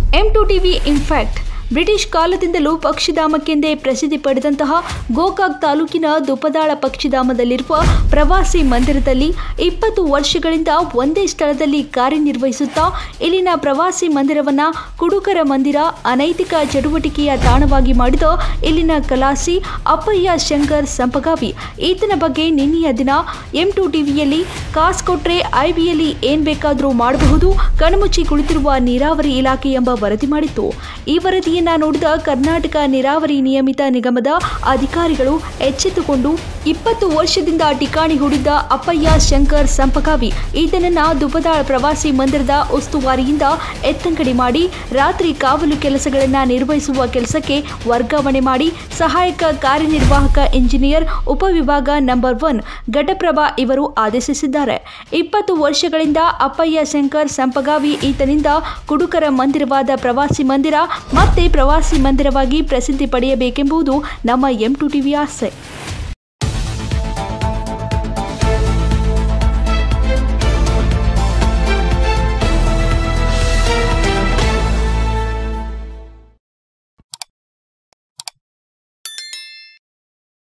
M two TV in fact British ಕಾಲದಿಂದಲೂ ಪಕ್ಷಿಧಾಮಕ್ಕೆಂದೇ ಪ್ರಸಿದ್ಧಿ ಪಡೆದಂತಹ ಗೋಕಾಕ್ ತಾಲೂಕಿನ ದುಪದಾಳ ಪಕ್ಷಿಧಾಮದಲ್ಲಿರುವ ಪ್ರವಾಸಿ ಮಂದಿರದಲ್ಲಿ ಇಪ್ಪತ್ತು ವರ್ಷಗಳಿಂದ ಒಂದೇ ಸ್ಥಳದಲ್ಲಿ ಕಾರ್ಯನಿರ್ವಹಿಸುತ್ತಾ ಇಲ್ಲಿನ ಪ್ರವಾಸಿ ಮಂದಿರವನ್ನ ಕುಡುಕರ ಮಂದಿರ ಅನೈತಿಕ ಚಟುವಟಿಕೆಯ ತಾಣವಾಗಿ ಮಾಡಿದ ಇಲ್ಲಿನ ಕಲಾಸಿ ಅಪ್ಪಯ್ಯ ಶಂಕರ್ ಸಂಪಗಾವಿ ಈತನ ಬಗ್ಗೆ ನಿನ್ನೆಯ ದಿನ ಎಂ ಟು ಟಿವಿಯಲ್ಲಿ ಕಾಸ್ ಕೊಟ್ರೆ ಐಬಿಯಲ್ಲಿ ಏನ್ ಬೇಕಾದರೂ ಮಾಡಬಹುದು ಕಣ್ಮುಚ್ಚಿ ಕುಳಿತಿರುವ ನೀರಾವರಿ ಇಲಾಖೆ ಎಂಬ ವರದಿ ಮಾಡಿತ್ತು ಈ ವರದಿಯನ್ನ ನೋಡಿದ ಕರ್ನಾಟಕ ನೀರಾವರಿ ನಿಯಮಿತ ನಿಗಮದ ಅಧಿಕಾರಿಗಳು ಎಚ್ಚೆತ್ತುಕೊಂಡು ಇಪ್ಪತ್ತು ವರ್ಷದಿಂದ ಠಿಕಾಣಿ ಹೂಡಿದ್ದ ಅಪ್ಪಯ್ಯ ಶಂಕರ್ ಸಂಪಗಾವಿ ಈತನನ್ನ ದುಬದಾಳ ಪ್ರವಾಸಿ ಮಂದಿರದ ಉಸ್ತುವಾರಿಯಿಂದ ಎತ್ತಂಗಡಿ ಮಾಡಿ ರಾತ್ರಿ ಕಾವಲು ಕೆಲಸಗಳನ್ನ ನಿರ್ವಹಿಸುವ ಕೆಲಸಕ್ಕೆ ವರ್ಗಾವಣೆ ಮಾಡಿ ಸಹಾಯಕ ಕಾರ್ಯನಿರ್ವಾಹಕ ಇಂಜಿನಿಯರ್ ಉಪವಿಭಾಗ ನಂಬರ್ ಒನ್ ಘಟಪ್ರಭಾ ಇವರು ಆದೇಶಿಸಿದ್ದಾರೆ ಇಪ್ಪತ್ತು ವರ್ಷಗಳಿಂದ ಅಪ್ಪಯ್ಯ ಶಂಕರ್ ಸಂಪಗಾವಿ ಈತನಿಂದ ಕುಡುಕರ ಮಂದಿರವಾದ ಪ್ರವಾಸಿ ಮಂದಿರ ಮತ್ತೆ ಪ್ರವಾಸಿ ಮಂದಿರವಾಗಿ ಪ್ರಸಿದ್ಧಿ ಪಡೆಯಬೇಕೆಂಬುದು ನಮ್ಮ ಎಂ ಟು ಟಿವಿ ಆಸೆ